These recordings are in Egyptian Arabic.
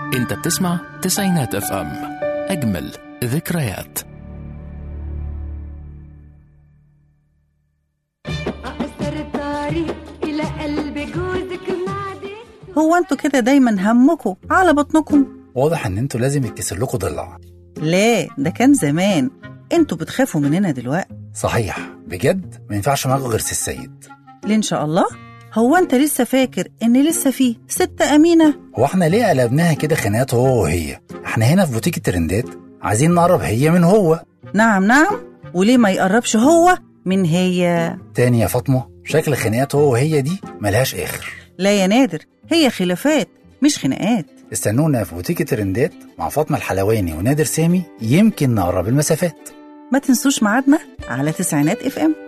انت بتسمع تسعينات اف ام اجمل ذكريات أقصر الطريق إلى قلب جوزك معدي هو انتوا كده دايما همكم على بطنكم واضح ان انتوا لازم يتكسر لكم ضلع لا ده كان زمان انتوا بتخافوا مننا دلوقتي صحيح بجد ما ينفعش معاكم غير سي السيد ليه ان شاء الله هو انت لسه فاكر ان لسه فيه ست امينه هو احنا ليه قلبناها كده خناقات هو وهي احنا هنا في بوتيك الترندات عايزين نقرب هي من هو نعم نعم وليه ما يقربش هو من هي تاني يا فاطمه شكل خناقات هو وهي دي ملهاش اخر لا يا نادر هي خلافات مش خناقات استنونا في بوتيك الترندات مع فاطمه الحلواني ونادر سامي يمكن نقرب المسافات ما تنسوش ميعادنا على تسعينات اف ام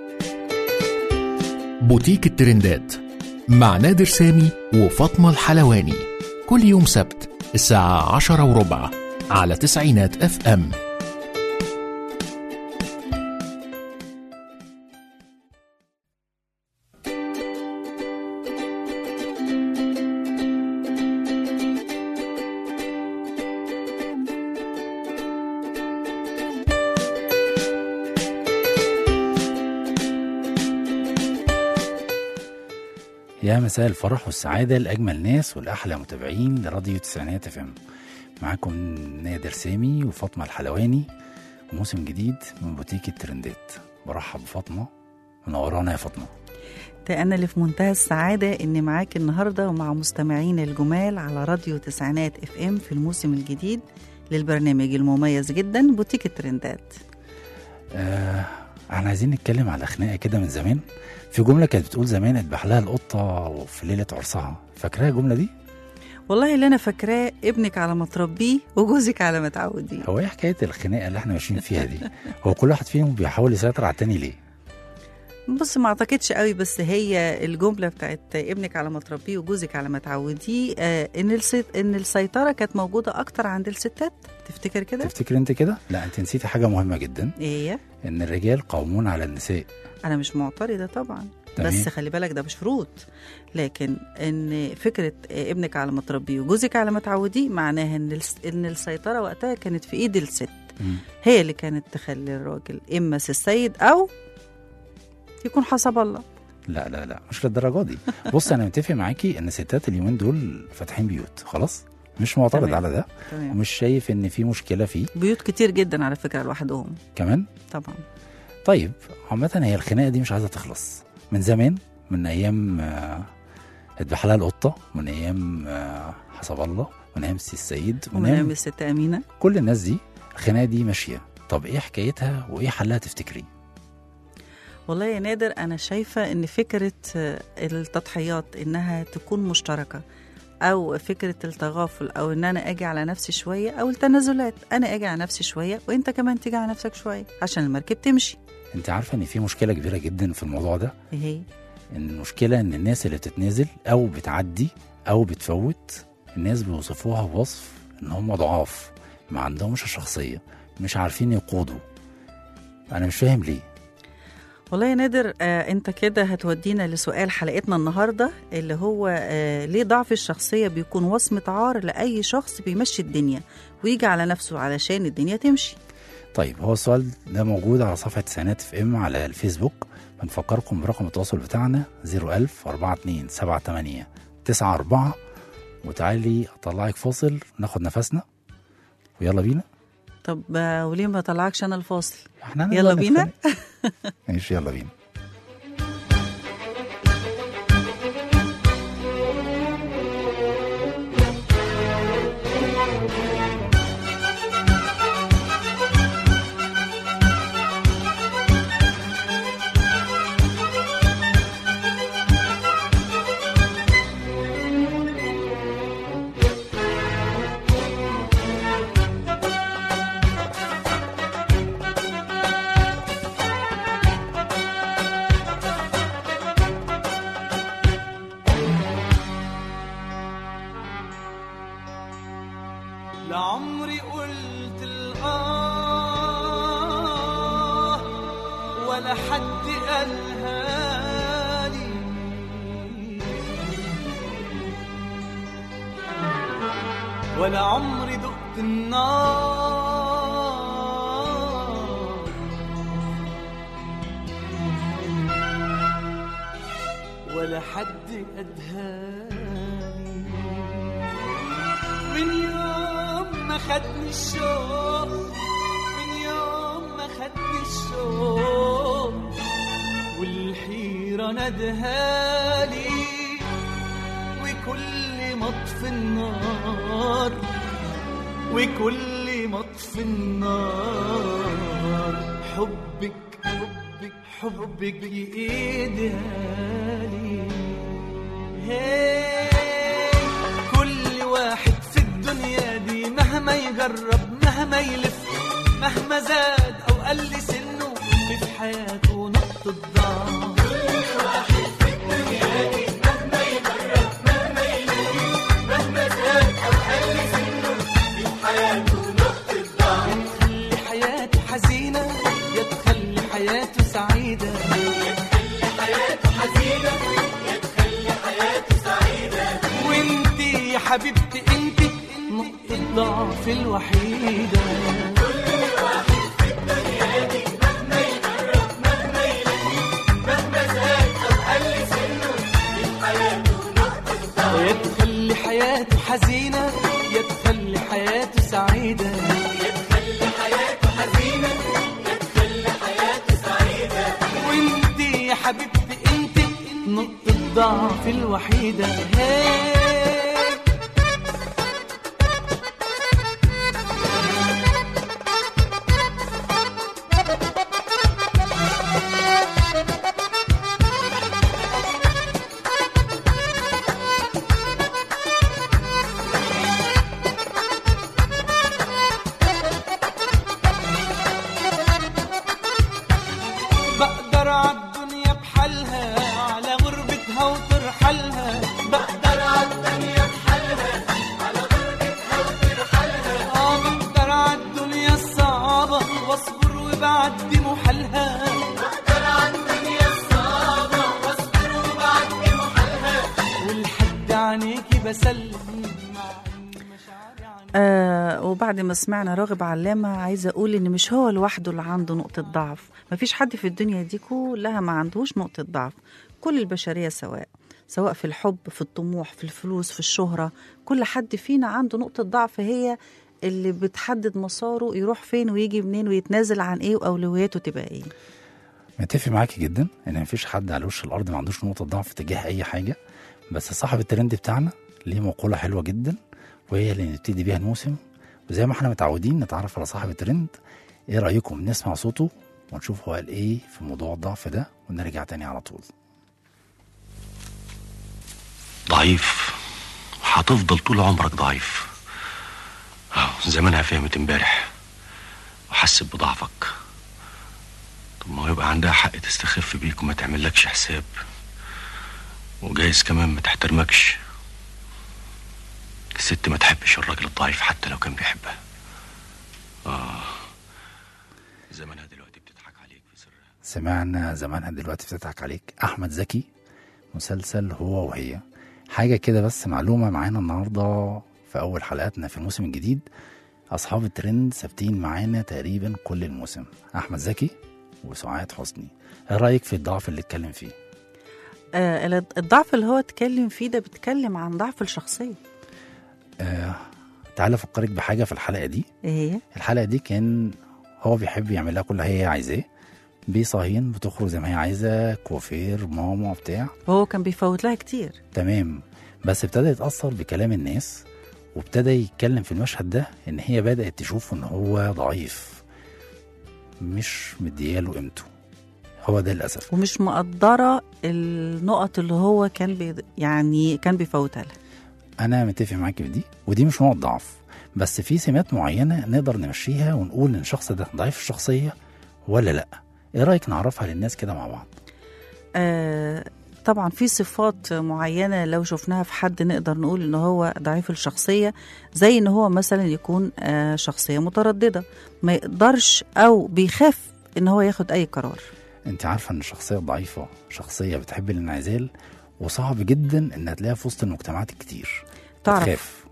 بوتيك الترندات مع نادر سامي وفاطمة الحلواني كل يوم سبت الساعة عشرة وربع على تسعينات اف ام يا مساء الفرح والسعادة لأجمل ناس والأحلى متابعين لراديو تسعينات اف ام معاكم نادر سامي وفاطمة الحلواني وموسم جديد من بوتيك الترندات برحب بفاطمة منورانا يا فاطمة ده انا اللي في منتهى السعاده اني معاك النهارده ومع مستمعين الجمال على راديو تسعينات اف ام في الموسم الجديد للبرنامج المميز جدا بوتيك الترندات آه احنا عايزين نتكلم على خناقة كده من زمان في جملة كانت بتقول زمان اذبح لها القطة في ليلة عرسها فاكراها الجملة دي؟ والله اللي انا فاكراه ابنك على ما تربيه وجوزك على ما تعوديه هو ايه حكاية الخناقة اللي احنا ماشيين فيها دي؟ هو كل واحد فيهم بيحاول يسيطر على التاني ليه؟ بص ما اعتقدش قوي بس هي الجمله بتاعت ابنك على ما تربيه وجوزك على ما تعوديه آه ان السيط ان السيطره كانت موجوده اكتر عند الستات تفتكر كده تفتكر انت كده؟ لا انت نسيتي حاجة مهمة جدا ايه هي ان الرجال قوامون على النساء انا مش معترضه طبعا تمام. بس خلي بالك ده بشروط لكن ان فكره آه، ابنك على ما تربيه وجوزك على ما تعوديه معناها ان الس- ان السيطره وقتها كانت في ايد الست مم. هي اللي كانت تخلي الراجل اما سي السيد او يكون حسب الله لا لا لا مش للدرجه دي بص انا متفق معاكي ان ستات اليومين دول فاتحين بيوت خلاص مش معترض تمام. على ده تمام ومش شايف ان في مشكله فيه بيوت كتير جدا على فكره لوحدهم كمان طبعا طيب عامه هي الخناقه دي مش عايزه تخلص من زمان من ايام آه، اذبح لها القطه من ايام آه، حسب الله من ايام سي السيد من ومن ايام ايام الست امينه كل الناس دي الخناقه دي ماشيه طب ايه حكايتها وايه حلها تفتكري والله يا نادر انا شايفه ان فكره آه، التضحيات انها تكون مشتركه او فكره التغافل او ان انا اجي على نفسي شويه او التنازلات انا اجي على نفسي شويه وانت كمان تيجي على نفسك شويه عشان المركب تمشي انت عارفه ان في مشكله كبيره جدا في الموضوع ده ايه هي ان المشكله ان الناس اللي بتتنازل او بتعدي او بتفوت الناس بيوصفوها بوصف ان هم ضعاف ما عندهمش شخصيه مش عارفين يقودوا انا مش فاهم ليه والله يا نادر آه انت كده هتودينا لسؤال حلقتنا النهارده اللي هو آه ليه ضعف الشخصيه بيكون وصمه عار لاي شخص بيمشي الدنيا ويجي على نفسه علشان الدنيا تمشي طيب هو السؤال ده موجود على صفحه تسعينات اف ام على الفيسبوك بنفكركم برقم التواصل بتاعنا 01000 42 78 94 وتعالي اطلعك فاصل ناخد نفسنا ويلا بينا طب آه وليه ما طلعكش انا الفاصل احنا هنفضل يلا بينا. نتخانق. ماشي يلا بينا لعمري قلت الآه ولا حد قالها لي ولا عمري دقت النار ولا حد أدهاني من يوم ما خدني الشوق من يوم ما خدني الشوق والحيرة ندهالي وكل مطف النار وكل مطف النار حبك حبك حبك يقيدهالي هي كل واحد في الدنيا دي مهما يجرب مهما يلف مهما زاد او قل سنه في حياته نقطة ضعف تخلي حياته حزينة يا تخلي حياته سعيدة يا تخلي حياته حزينة يا تخلي حياته سعيدة وانتي يا حبيبتي انتي نقطة ضعف الوحيدة يا تخلي حياته حزينة يا تخلي حياته سعيدة يا تخلي حياته حزينة يا تخلي حياته سعيدة وانتي يا حبيبتي انتي نقطة ضعف الوحيدة هي بقدر عالدنيا بحالها على غربتها وترحلها بقدر عالدنيا بحالها على غربتها وترحلها اه بقدر عالدنيا الصعبة واصبر وبعدي محلها بقدر عالدنيا الصعبة واصبر وبعدي محلها والحد عينيكي بسلم مع إن مشاعري عنيكي آه وبعد ما سمعنا راغب علامة عايزة أقول إن مش هو لوحده اللي عنده نقطة ضعف مفيش حد في الدنيا دي كلها ما عندهوش نقطة ضعف كل البشرية سواء سواء في الحب في الطموح في الفلوس في الشهرة كل حد فينا عنده نقطة ضعف هي اللي بتحدد مساره يروح فين ويجي منين ويتنازل عن ايه واولوياته تبقى ايه متفق معاكي جدا ان مفيش حد على وش الارض ما عندوش نقطه ضعف تجاه اي حاجه بس صاحب الترند بتاعنا ليه مقوله حلوه جدا وهي اللي نبتدي بيها الموسم وزي ما احنا متعودين نتعرف على صاحب الترند ايه رايكم نسمع صوته ونشوف هو قال ايه في موضوع الضعف ده ونرجع تاني على طول ضعيف هتفضل طول عمرك ضعيف أهو زمانها فهمت امبارح وحست بضعفك طب ما هو يبقى عندها حق تستخف بيك وما تعملكش حساب وجايز كمان ما تحترمكش الست ما تحبش الراجل الضعيف حتى لو كان بيحبها اه زمانها دلوقتي بتضحك عليك في سرها سمعنا زمانها دلوقتي بتضحك عليك احمد زكي مسلسل هو وهي حاجه كده بس معلومه معانا النهارده في اول حلقاتنا في الموسم الجديد اصحاب الترند ثابتين معانا تقريبا كل الموسم احمد زكي وسعاد حسني ايه رايك في الضعف اللي اتكلم فيه آه الضعف اللي هو اتكلم فيه ده بيتكلم عن ضعف الشخصية آه تعالى افكرك بحاجه في الحلقه دي ايه هي؟ الحلقه دي كان هو بيحب يعمل لها كل اللي هي عايزاه بصهين بتخرج زي ما هي عايزه كوافير ماما بتاع وهو كان بيفوت لها كتير تمام بس ابتدى يتأثر بكلام الناس وابتدى يتكلم في المشهد ده ان هي بدأت تشوفه ان هو ضعيف مش مدياله قيمته هو ده للأسف ومش مقدرة النقط اللي هو كان بي يعني كان بيفوتها لها انا متفق معاك في دي ودي مش نقط ضعف بس في سمات معينة نقدر نمشيها ونقول ان الشخص ده ضعيف الشخصية ولا لا ايه رأيك نعرفها للناس كده مع بعض آه طبعا في صفات معينة لو شفناها في حد نقدر نقول ان هو ضعيف الشخصية زي ان هو مثلا يكون آه شخصية مترددة ما يقدرش او بيخاف ان هو ياخد اي قرار انت عارفة ان الشخصية الضعيفة شخصية بتحب الانعزال وصعب جدا انها تلاقيها في وسط المجتمعات الكتير تعرف بتخاف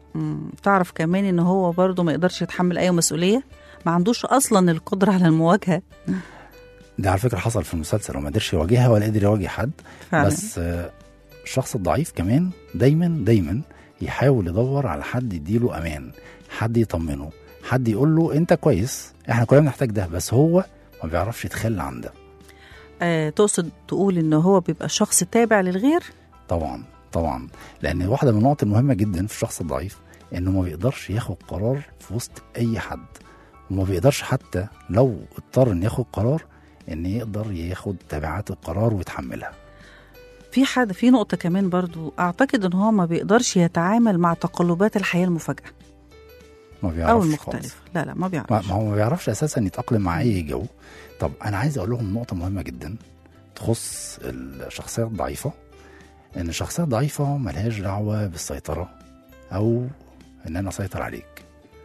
مم. تعرف كمان ان هو برضه ما يقدرش يتحمل اي مسؤوليه ما عندوش اصلا القدره على المواجهه ده على فكره حصل في المسلسل وما قدرش يواجهها ولا قدر يواجه حد فعلا بس آه، الشخص الضعيف كمان دايما دايما يحاول يدور على حد يديله امان حد يطمنه حد يقول له انت كويس احنا كلنا بنحتاج ده بس هو ما بيعرفش يتخلى عن ده آه تقصد تقول ان هو بيبقى شخص تابع للغير طبعا طبعا لان واحده من النقط المهمه جدا في الشخص الضعيف انه ما بيقدرش ياخد قرار في وسط اي حد وما بيقدرش حتى لو اضطر ان ياخد قرار ان يقدر ياخد تبعات القرار ويتحملها في حد في نقطه كمان برضو اعتقد ان هو ما بيقدرش يتعامل مع تقلبات الحياه المفاجاه ما او بيعرفش خالص. المختلفه لا لا ما ما بيعرفش ما هو ما بيعرفش اساسا يتاقلم مع اي جو طب انا عايز اقول لهم نقطه مهمه جدا تخص الشخصيه الضعيفه ان الشخصيه الضعيفه ملهاش دعوه بالسيطره او ان انا اسيطر عليك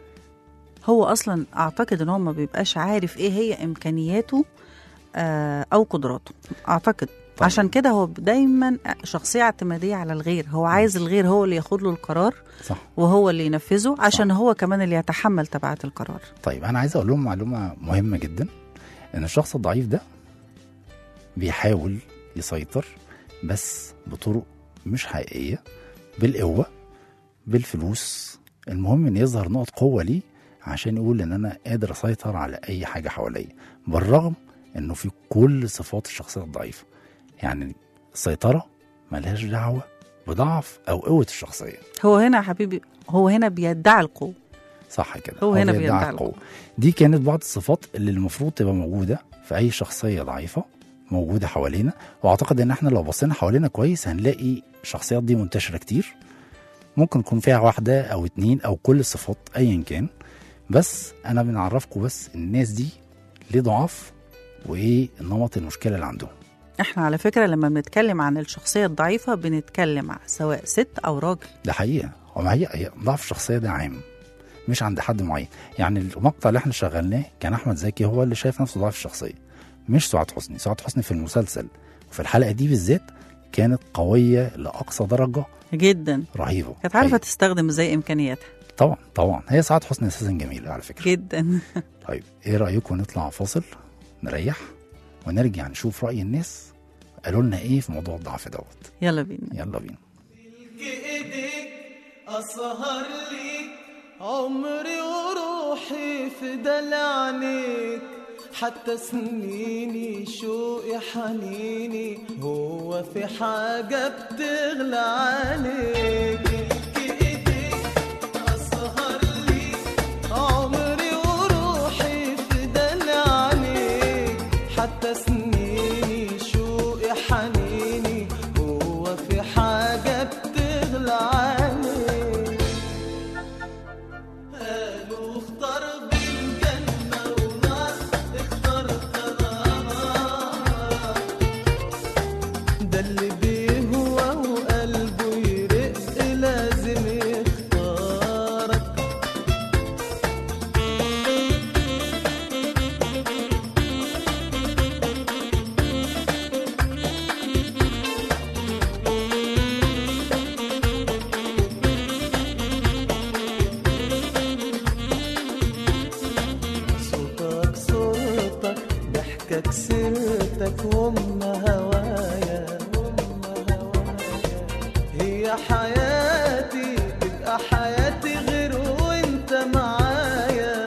هو اصلا اعتقد ان هو ما بيبقاش عارف ايه هي امكانياته آه او قدراته اعتقد طيب. عشان كده هو دايما شخصيه اعتماديه على الغير هو عايز الغير هو اللي ياخد له القرار صح وهو اللي ينفذه عشان هو كمان اللي يتحمل تبعات القرار طيب انا عايز اقول لهم معلومه مهمه جدا ان الشخص الضعيف ده بيحاول يسيطر بس بطرق مش حقيقيه بالقوه بالفلوس المهم ان يظهر نقط قوه ليه عشان يقول ان انا قادر اسيطر على اي حاجه حواليا بالرغم انه في كل صفات الشخصيه الضعيفه يعني السيطره ملهاش دعوه بضعف او قوه الشخصيه هو هنا يا حبيبي هو هنا بيدعي القوه صح كده هو هنا بيدعي بيدعي القوة دي كانت بعض الصفات اللي المفروض تبقى موجودة في أي شخصية ضعيفة موجودة حوالينا وأعتقد إن إحنا لو بصينا حوالينا كويس هنلاقي الشخصيات دي منتشرة كتير ممكن يكون فيها واحدة أو اتنين أو كل الصفات أيا كان بس أنا بنعرفكم بس الناس دي ليه ضعاف وإيه نمط المشكلة اللي عندهم احنا على فكره لما بنتكلم عن الشخصيه الضعيفه بنتكلم عن سواء ست او راجل ده حقيقة هو ما هي هي ضعف الشخصية ده عام مش عند حد معين يعني المقطع اللي احنا شغلناه كان احمد زكي هو اللي شايف نفسه ضعف الشخصية مش سعاد حسني سعاد حسني في المسلسل وفي الحلقة دي بالذات كانت قوية لأقصى درجة جدا رهيبة كانت عارفه أيوة. تستخدم ازاي امكانياتها طبعا طبعا هي سعاد حسني أساسا جميلة على فكرة جدا طيب ايه رأيكم نطلع فاصل نريح ونرجع نشوف رأي الناس قالوا لنا ايه في موضوع الضعف دوت يلا بينا يلا بينا ايديك اسهر ليك عمري وروحي في دلعنيك حتى سنيني شوقي حنيني هو في حاجة بتغلى عليك ايديك اسهر ليك عمري وروحي في دلعنيك حتى سنيني شوقي حنيني هو في حاجة بتغلى عليك قالوا اختار بين جنة ونار اخترت انا نار ده اللي بيهوى وقلبه يرق لازم يختارك صوتك صورتك ضحكك سيرتك هم هوايا هم هوايا هي حياتي تبقى حياتي غير وانت معايا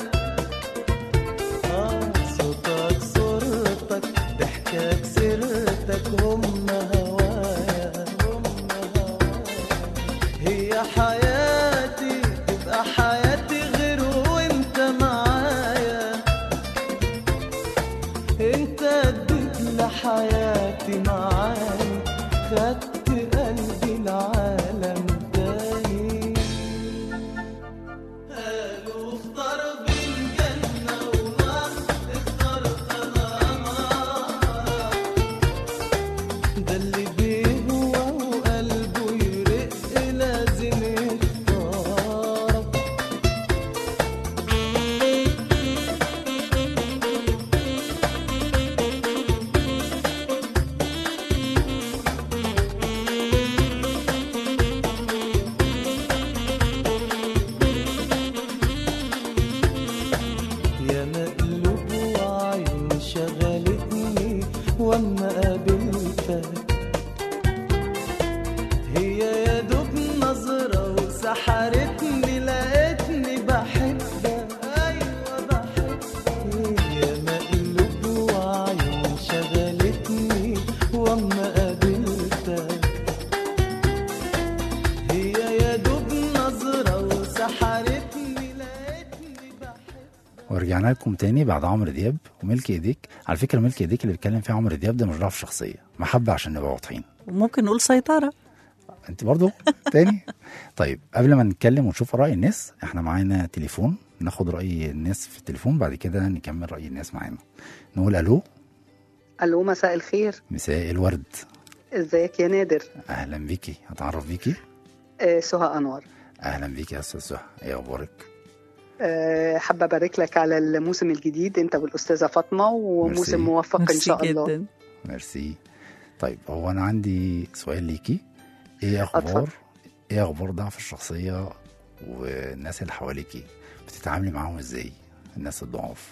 آه صوتك صورتك ضحكك سيرتك هم هوايا هم هوايا هي حياتي تبقى حياتي غير وانت معايا انت اديت لحياتي معاني خدت قلبي العالم تاني قالوا اختار بين جنة ونار اخترت انا نار ده اللي بيهوى وقلبه يرق لازم سحرتني لقيتني بحبك ايوه بحبك هي مقلوب وعيون شغلتني واما قابلتك هي يا دوب نظرة وسحرتني لقيتني بحبك ورجعنا لكم تاني بعد عمرو دياب وملك ايديك على فكره ملك ايديك اللي بيتكلم فيه عمرو دياب ده مش ضعف شخصيه محبه عشان نبقى واضحين وممكن نقول سيطرة انت برضو تاني طيب قبل ما نتكلم ونشوف راي الناس احنا معانا تليفون ناخد راي الناس في التليفون بعد كده نكمل راي الناس معانا نقول الو الو مساء الخير مساء الورد ازيك يا نادر اهلا بيكي هتعرف بيكي آه سهى انور اهلا بيكي يا استاذ سهى ايه اخبارك آه حابه ابارك لك على الموسم الجديد انت والاستاذه فاطمه ميرسي. وموسم موفق ان ميرسي شاء الله جدا ميرسي طيب هو انا عندي سؤال ليكي ايه اخبار اتفضل. ايه اخبار ضعف الشخصيه والناس اللي حواليكي بتتعاملي معاهم ازاي الناس الضعاف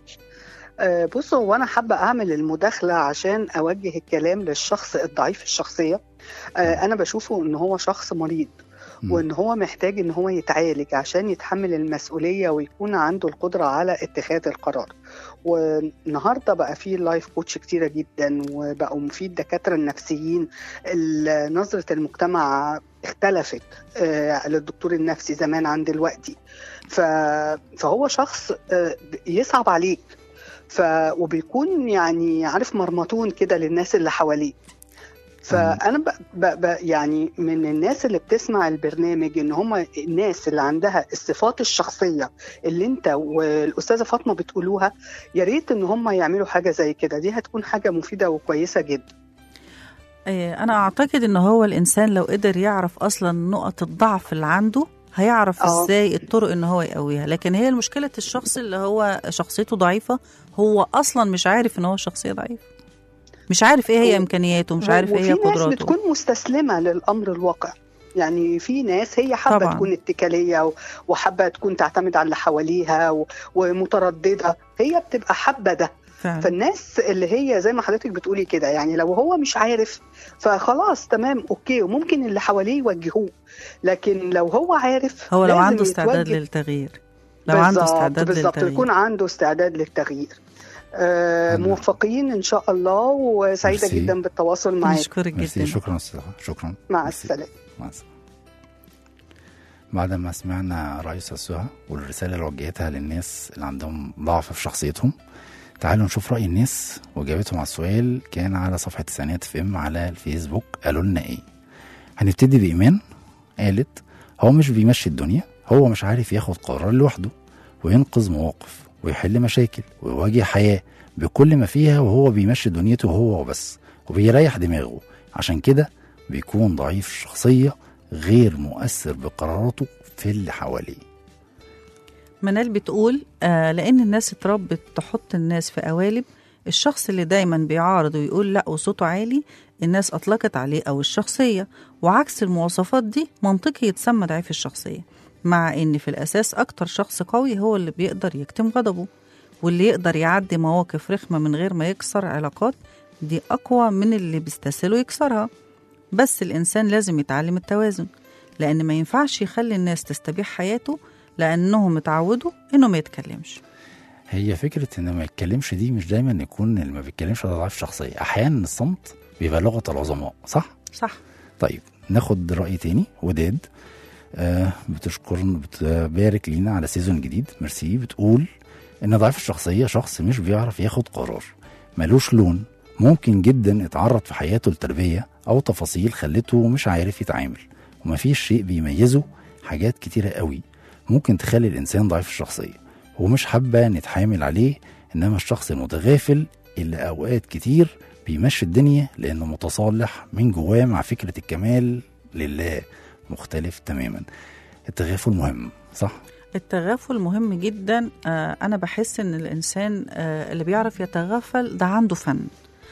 آه بص هو انا حابه اعمل المداخله عشان اوجه الكلام للشخص الضعيف الشخصيه آه انا بشوفه ان هو شخص مريض مم. وان هو محتاج ان هو يتعالج عشان يتحمل المسؤوليه ويكون عنده القدره على اتخاذ القرار والنهارده بقى في لايف كوتش كتيره جدا وبقوا في الدكاتره النفسيين ال- نظره المجتمع اختلفت آه، للدكتور النفسي زمان عن دلوقتي ف- فهو شخص آه، يصعب عليك ف وبيكون يعني عارف مرمطون كده للناس اللي حواليه فانا ب... ب... ب... يعني من الناس اللي بتسمع البرنامج ان هم الناس اللي عندها الصفات الشخصيه اللي انت والاستاذه فاطمه بتقولوها يا ريت ان هم يعملوا حاجه زي كده دي هتكون حاجه مفيده وكويسه جدا آه، أنا أعتقد إن هو الإنسان لو قدر يعرف أصلا نقط الضعف اللي عنده هيعرف آه. ازاي الطرق ان هو يقويها لكن هي مشكله الشخص اللي هو شخصيته ضعيفه هو اصلا مش عارف ان هو شخصيه ضعيفه مش عارف ايه هي و- امكانياته مش عارف ايه هي وفي ناس قدراته بتكون مستسلمه للامر الواقع يعني في ناس هي حابه طبعاً. تكون اتكاليه و- وحابه تكون تعتمد على اللي حواليها و- ومتردده هي بتبقى حابه ده فعلا فالناس اللي هي زي ما حضرتك بتقولي كده يعني لو هو مش عارف فخلاص تمام اوكي وممكن اللي حواليه يوجهوه لكن لو هو عارف هو لو لازم عنده استعداد يتوجه. للتغيير لو عنده بالظبط- استعداد بالظبط للتغيير يكون عنده استعداد للتغيير آه أنا- موفقين ان شاء الله وسعيده ميرسي. جدا بالتواصل معاك نشكرك ميرسي جدا شكرا استاذ شكرا مع ميرسي. السلامه مع السلامة بعد ما سمعنا رئيس سهى والرسالة اللي وجهتها للناس اللي عندهم ضعف في شخصيتهم تعالوا نشوف رأي الناس وإجابتهم على السؤال كان على صفحة تسعينات في ام على الفيسبوك قالوا لنا إيه هنبتدي بإيمان قالت هو مش بيمشي الدنيا هو مش عارف ياخد قرار لوحده وينقذ مواقف ويحل مشاكل ويواجه حياة بكل ما فيها وهو بيمشي دنيته هو وبس وبيريح دماغه عشان كده بيكون ضعيف الشخصية غير مؤثر بقراراته في اللي حواليه منال بتقول آه لان الناس اتربت تحط الناس في قوالب الشخص اللي دايما بيعارض ويقول لا وصوته عالي الناس اطلقت عليه او الشخصيه وعكس المواصفات دي منطقي يتسمى ضعيف الشخصيه مع ان في الاساس اكتر شخص قوي هو اللي بيقدر يكتم غضبه واللي يقدر يعدي مواقف رخمه من غير ما يكسر علاقات دي اقوى من اللي بيستسهلوا يكسرها بس الانسان لازم يتعلم التوازن لان ما ينفعش يخلي الناس تستبيح حياته لانهم اتعودوا انه ما يتكلمش هي فكرة إن ما يتكلمش دي مش دايما يكون اللي ما بيتكلمش ده ضعيف شخصية أحيانا الصمت بيبقى لغة العظماء صح؟ صح طيب ناخد رأي تاني وداد آه بتشكر بتبارك لينا على سيزون جديد ميرسي بتقول ان ضعيف الشخصية شخص مش بيعرف ياخد قرار ملوش لون ممكن جدا اتعرض في حياته لتربية او تفاصيل خلته مش عارف يتعامل ومفيش شيء بيميزه حاجات كتيرة قوي ممكن تخلي الانسان ضعيف الشخصية ومش حابة نتحامل عليه انما الشخص المتغافل اللي اوقات كتير بيمشي الدنيا لانه متصالح من جواه مع فكرة الكمال لله مختلف تماما التغافل مهم صح؟ التغافل مهم جدا آه انا بحس ان الانسان آه اللي بيعرف يتغافل ده عنده فن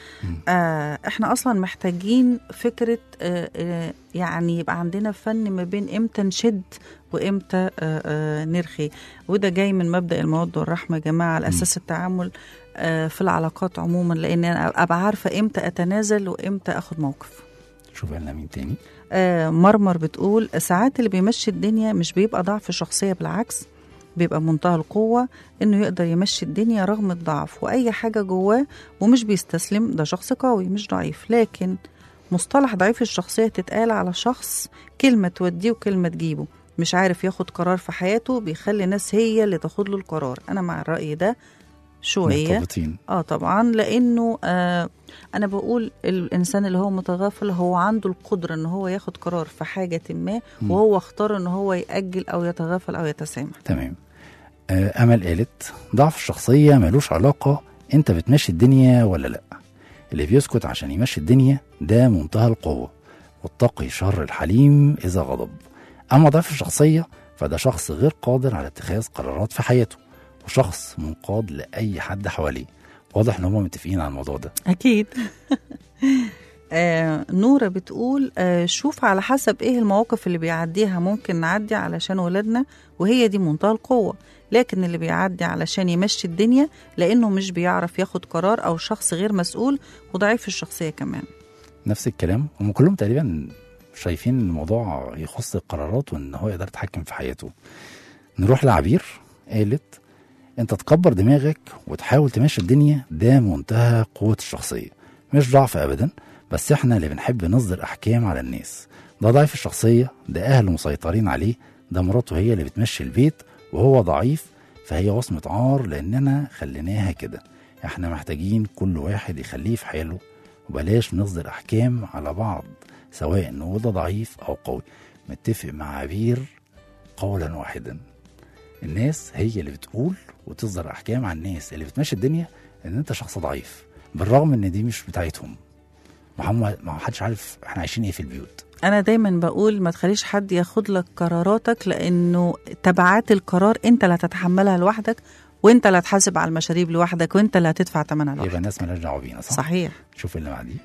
آه احنا اصلا محتاجين فكره آه آه يعني يبقى عندنا فن ما بين امتى نشد وامتى آه آه نرخي وده جاي من مبدا الموده والرحمه يا جماعه على اساس التعامل آه في العلاقات عموما لان انا ابقى عارفه امتى اتنازل وامتى اخد موقف شوف لنا مين تاني آه مرمر بتقول ساعات اللي بيمشي الدنيا مش بيبقى ضعف شخصية بالعكس بيبقى منتهى القوة إنه يقدر يمشي الدنيا رغم الضعف وأي حاجة جواه ومش بيستسلم ده شخص قوي مش ضعيف لكن مصطلح ضعيف الشخصية تتقال على شخص كلمة توديه وكلمة تجيبه مش عارف ياخد قرار في حياته بيخلي ناس هي اللي تاخد له القرار أنا مع الرأي ده شوية مرتبطين اه طبعا لانه آه انا بقول الانسان اللي هو متغافل هو عنده القدره ان هو ياخد قرار في حاجه ما مم. وهو اختار ان هو ياجل او يتغافل او يتسامح تمام آه، امل قالت ضعف الشخصيه ملوش علاقه انت بتمشي الدنيا ولا لا اللي بيسكت عشان يمشي الدنيا ده منتهى القوه واتقي شر الحليم اذا غضب اما ضعف الشخصيه فده شخص غير قادر على اتخاذ قرارات في حياته وشخص منقاد لاي حد حواليه واضح ان هم متفقين على الموضوع ده اكيد آه نورة بتقول آه شوف على حسب ايه المواقف اللي بيعديها ممكن نعدي علشان ولادنا وهي دي منتهى القوة لكن اللي بيعدي علشان يمشي الدنيا لانه مش بيعرف ياخد قرار او شخص غير مسؤول وضعيف الشخصية كمان نفس الكلام هم كلهم تقريبا شايفين إن الموضوع يخص القرارات وان هو يقدر يتحكم في حياته نروح لعبير قالت انت تكبر دماغك وتحاول تمشي الدنيا ده منتهى قوة الشخصية مش ضعف ابدا بس احنا اللي بنحب نصدر احكام على الناس ده ضعيف الشخصية ده اهله مسيطرين عليه ده مراته هي اللي بتمشي البيت وهو ضعيف فهي وصمة عار لاننا خليناها كده احنا محتاجين كل واحد يخليه في حاله وبلاش نصدر احكام على بعض سواء ان هو ده ضعيف او قوي متفق مع عبير قولا واحدا الناس هي اللي بتقول وتصدر احكام على الناس اللي بتمشي الدنيا ان انت شخص ضعيف بالرغم ان دي مش بتاعتهم ما هم ما حدش عارف احنا عايشين ايه في البيوت انا دايما بقول ما تخليش حد ياخد لك قراراتك لانه تبعات القرار انت اللي هتتحملها لوحدك وانت اللي هتحاسب على المشاريب لوحدك وانت اللي هتدفع ثمنها يبقى لوحدك الناس مالهاش دعوه بينا صح؟ صحيح شوف اللي بعديه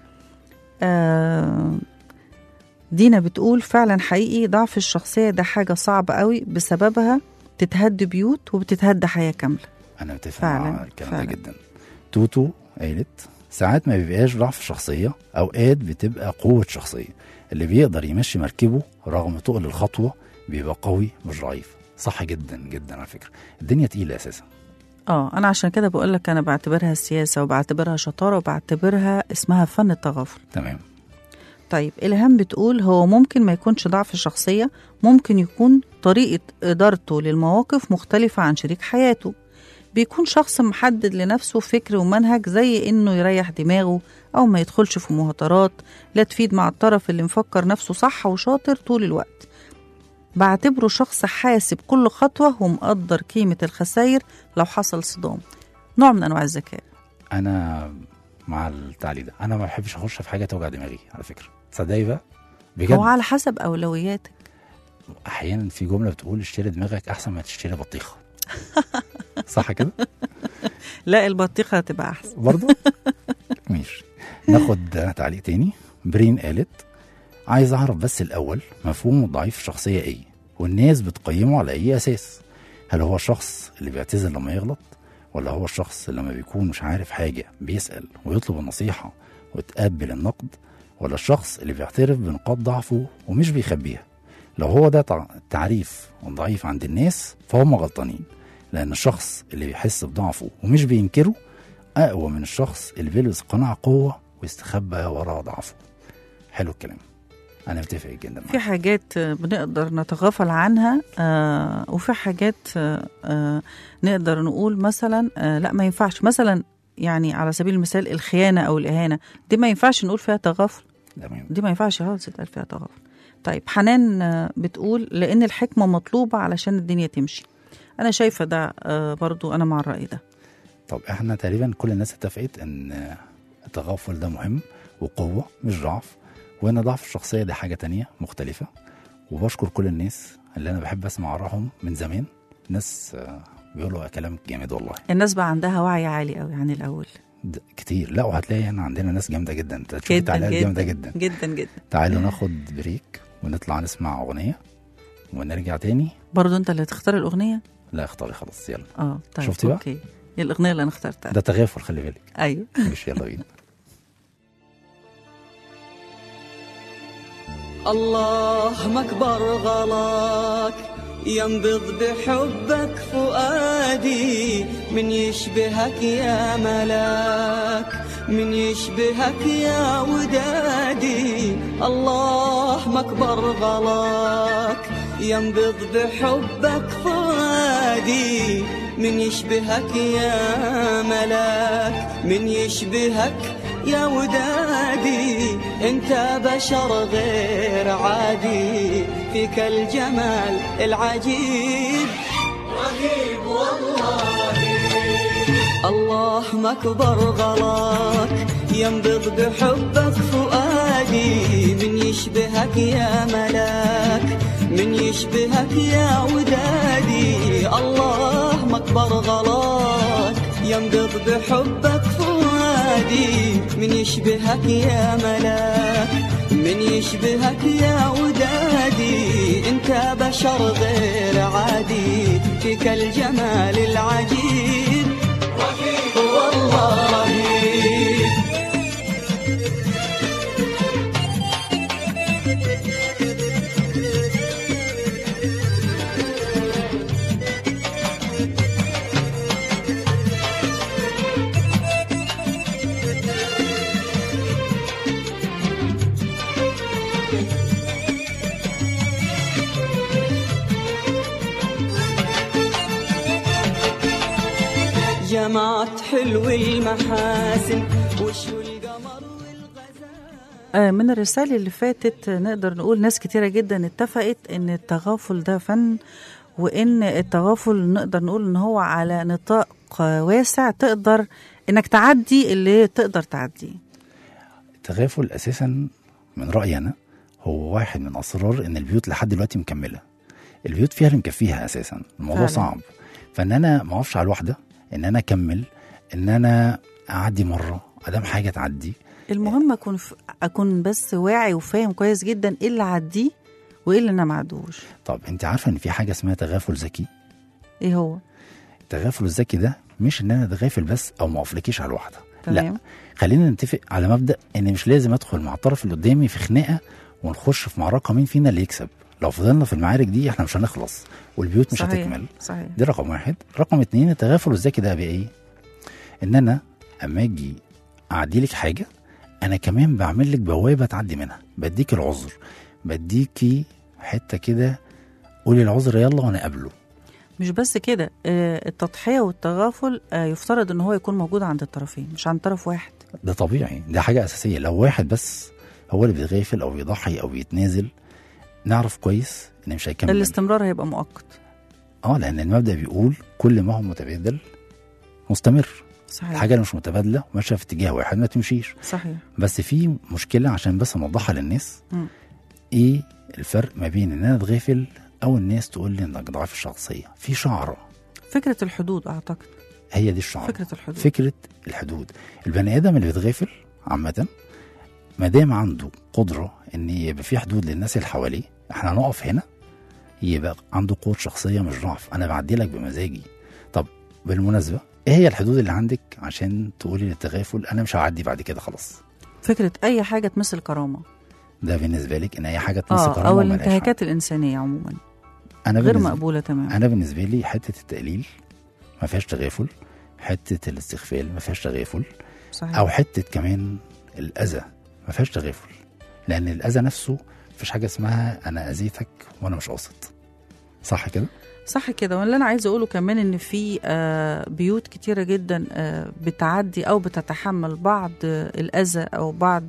آه دينا بتقول فعلا حقيقي ضعف الشخصية ده حاجة صعبة قوي بسببها تتهد بيوت وبتتهد حياة كاملة انا متفق فعلاً، مع الكلام ده فعلاً. جدا توتو قالت ساعات ما بيبقاش ضعف شخصيه اوقات بتبقى قوه شخصيه اللي بيقدر يمشي مركبه رغم تقل الخطوه بيبقى قوي مش ضعيف صح جدا جدا على فكره الدنيا تقيله اساسا اه انا عشان كده بقول لك انا بعتبرها سياسة وبعتبرها شطارة وبعتبرها اسمها فن التغافل تمام طيب إلهام بتقول هو ممكن ما يكونش ضعف شخصية ممكن يكون طريقة إدارته للمواقف مختلفة عن شريك حياته بيكون شخص محدد لنفسه فكر ومنهج زي إنه يريح دماغه أو ما يدخلش في مهاترات لا تفيد مع الطرف اللي مفكر نفسه صح وشاطر طول الوقت بعتبره شخص حاسب كل خطوة ومقدر قيمة الخسائر لو حصل صدام نوع من أنواع الذكاء انا مع التعليق ده انا ما بحبش اخش في حاجه توجع دماغي على فكره تصدقي بقى بجد هو على حسب أولوياتك احيانا في جمله بتقول اشتري دماغك احسن ما تشتري بطيخه صح كده لا البطيخة هتبقى أحسن برضه ماشي ناخد تعليق تاني برين قالت عايز اعرف بس الاول مفهوم الضعيف الشخصيه ايه والناس بتقيمه على اي اساس هل هو الشخص اللي بيعتذر لما يغلط ولا هو الشخص اللي لما بيكون مش عارف حاجه بيسال ويطلب النصيحه وتقبل النقد ولا الشخص اللي بيعترف بنقاط ضعفه ومش بيخبيها لو هو ده تع- التعريف الضعيف عند الناس فهم غلطانين لان الشخص اللي بيحس بضعفه ومش بينكره اقوى من الشخص اللي بيلبس قناع قوه ويستخبى وراء ضعفه حلو الكلام انا متفق جدا في معاك حاجات آه، بنقدر نتغافل عنها آه وفي حاجات آه آه نقدر نقول مثلا آه لا ما ينفعش مثلا يعني على سبيل المثال الخيانة أو الإهانة دي ما ينفعش نقول فيها تغافل تمام دي ما ينفعش خالص يتقال فيها تغافل طيب حنان آه، بتقول لأن الحكمة مطلوبة علشان الدنيا تمشي أنا شايفة ده آه برضو أنا مع الرأي ده طب احنا تقريبا كل الناس اتفقت ان التغافل ده مهم وقوه مش ضعف وان ضعف الشخصيه دي حاجه تانية مختلفه وبشكر كل الناس اللي انا بحب اسمع ارائهم من زمان ناس آه، بيقولوا كلام جامد والله الناس بقى عندها وعي عالي قوي عن الأول د- كتير لا وهتلاقي هنا عندنا ناس جامده جدا انت هتشوف جدا تعليقات جدا جامده جدا جدا جدا تعالوا ناخد بريك ونطلع نسمع اغنيه ونرجع تاني برضو أنت اللي تختار الأغنية لا اختاري خلاص يلا اه طيب شفتي بقى؟ أوكي الأغنية اللي أنا اخترتها ده تغافل خلي بالك أيوه مش يلا بينا الله مكبر غلاك ينبض بحبك فؤادي من يشبهك يا ملاك من يشبهك يا ودادي الله مكبر غلاك ينبض بحبك فؤادي من يشبهك يا ملاك من يشبهك يا ودادي انت بشر غير عادي فيك الجمال العجيب رهيب والله الله مكبر غلاك ينبض بحبك فؤادي من يشبهك يا ملاك من يشبهك يا ودادي الله مكبر غلاك ينبض بحبك فؤادي من يشبهك يا ملاك من يشبهك يا ودادي انت بشر غير عادي فيك الجمال العجيب والله جمعت حلو المحاسن وشو القمر والغزال آه، من الرسالة اللي فاتت آه، نقدر نقول ناس كتيرة جدا اتفقت ان التغافل ده فن وان التغافل نقدر نقول ان هو على نطاق آه، واسع تقدر انك تعدي اللي تقدر تعديه التغافل اساسا من رايي انا هو واحد من اسرار ان البيوت لحد دلوقتي مكمله البيوت فيها اللي مكفيها اساسا الموضوع فعلا. صعب فان انا ما اقفش على الواحده ان انا اكمل ان انا اعدي مره ادام حاجه تعدي المهم اكون ف... اكون بس واعي وفاهم كويس جدا ايه اللي عديه وايه اللي انا معدوش طب انت عارفه ان في حاجه اسمها تغافل ذكي ايه هو التغافل الذكي ده مش ان انا اتغافل بس او ما اقفلكيش على الواحده تمام لا خلينا نتفق على مبدا ان مش لازم ادخل مع الطرف اللي قدامي في خناقه ونخش في معركه مين فينا اللي يكسب لو فضلنا في المعارك دي احنا مش هنخلص والبيوت مش صحيح. هتكمل صحيح دي رقم واحد رقم اتنين التغافل الذكي ده بايه ان انا اما اجي اعدي لك حاجه انا كمان بعمل لك بوابه تعدي منها بديك العذر بديكي حته كده قولي العذر يلا وانا قابله مش بس كده آه، التضحية والتغافل آه، يفترض ان هو يكون موجود عند الطرفين مش عند طرف واحد ده طبيعي ده حاجه اساسيه لو واحد بس هو اللي بيتغافل او بيضحي او بيتنازل نعرف كويس ان مش هيكمل الاستمرار هيبقى مؤقت اه لان المبدا بيقول كل ما هو متبادل مستمر صحيح الحاجه اللي مش متبادله ماشيه في اتجاه واحد ما تمشيش صحيح بس في مشكله عشان بس نوضحها للناس مم. ايه الفرق ما بين ان انا اتغافل او الناس تقول لي انك ضعيف الشخصيه في شعره فكرة الحدود اعتقد هي دي الشعره فكرة الحدود فكره الحدود البني ادم اللي بيتغافل عامه ما دام عنده قدره ان يبقى في حدود للناس اللي حواليه احنا هنقف هنا يبقى عنده قوه شخصيه مش ضعف انا بعدي لك بمزاجي طب بالمناسبه ايه هي الحدود اللي عندك عشان تقولي للتغافل انا مش هعدي بعد كده خلاص فكرة اي حاجة تمس الكرامة ده بالنسبه لك ان اي حاجه تمس اه كرامة او ملهاش حق. الانتهاكات الانسانية عموما انا غير بالنسبة مقبولة تماما انا بالنسبه لي حته التقليل ما فيهاش تغافل حته الاستغفال ما فيهاش تغافل صحيح او حته كمان الاذى ما فيهاش تغافل لان الاذى نفسه مفيش حاجه اسمها انا اذيتك وانا مش قاصد صح كده صح كده واللي انا عايزه اقوله كمان ان في آه، بيوت كتيره جدا آه، بتعدي او بتتحمل بعض آه، الاذى او بعض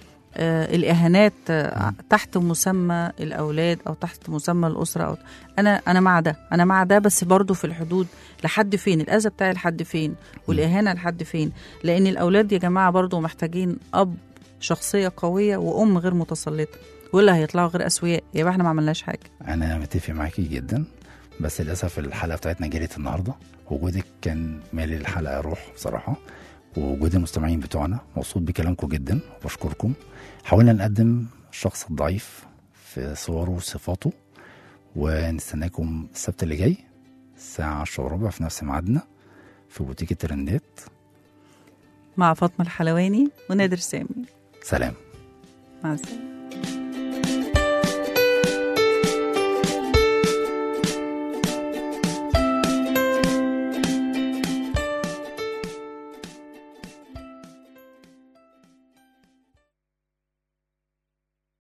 آه، الاهانات آه، تحت مسمى الاولاد او تحت مسمى الاسره او انا انا مع ده انا مع ده بس برضه في الحدود لحد فين الاذى بتاعي لحد فين والاهانه لحد فين لان الاولاد يا جماعه برضه محتاجين اب شخصيه قويه وام غير متسلطه ولا هيطلعوا غير اسوياء يبقى احنا ما عملناش حاجه انا متفق معاكي جدا بس للاسف الحلقه بتاعتنا جريت النهارده وجودك كان مالي الحلقه روح بصراحه ووجود المستمعين بتوعنا مبسوط بكلامكم جدا وبشكركم حاولنا نقدم الشخص الضعيف في صوره وصفاته ونستناكم السبت اللي جاي الساعة 10 وربع في نفس ميعادنا في بوتيك الترندات مع فاطمه الحلواني ونادر سامي سلام مع السلامه